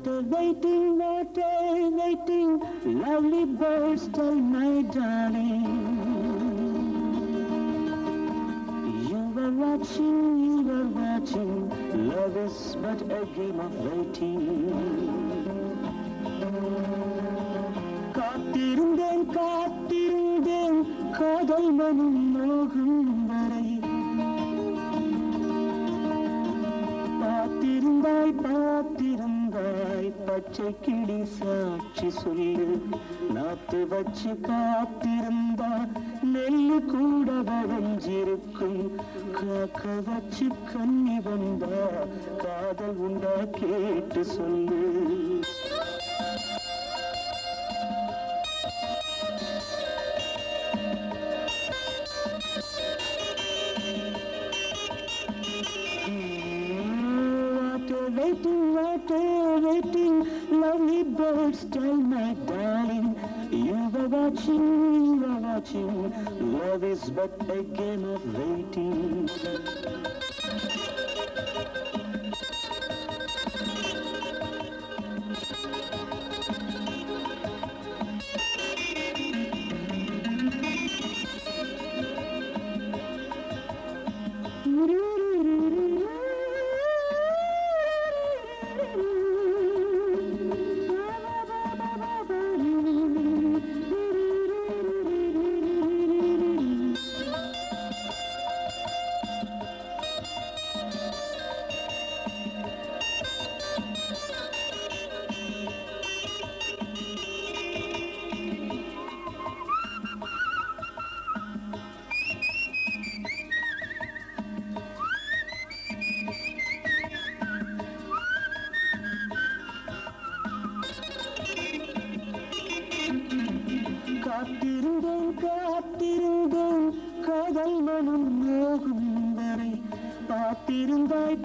What a waiting, what a waiting, lovely birds, tell my darling. You were watching, you were watching, love is but a game of waiting. காத்திருந்தேன் காத்திருந்தேன் காதல் மனம் மோகும் வரை பார்த்திருந்தாய் பார்த்திருந்தாய் பச்சை கிளி சாட்சி சொல்லு நாத்து வச்சு காத்திருந்தா நெல்லு கூட வளைஞ்சிருக்கும் காக்க வச்சு கண்ணி வந்தா காதல் உண்டா கேட்டு சொல்லு What a waiting, what a waiting, lovely birds, tell my darling. You were watching, you were watching, love is but a game of waiting. காத்திருந்தேன் காத்திருந்தேன் காதல் மனம் மோகும் வரை பார்த்திருந்தாய்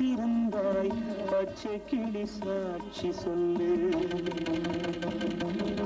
பார்த்திருந்தாய் பச்சை கிளி சாட்சி சொல்லு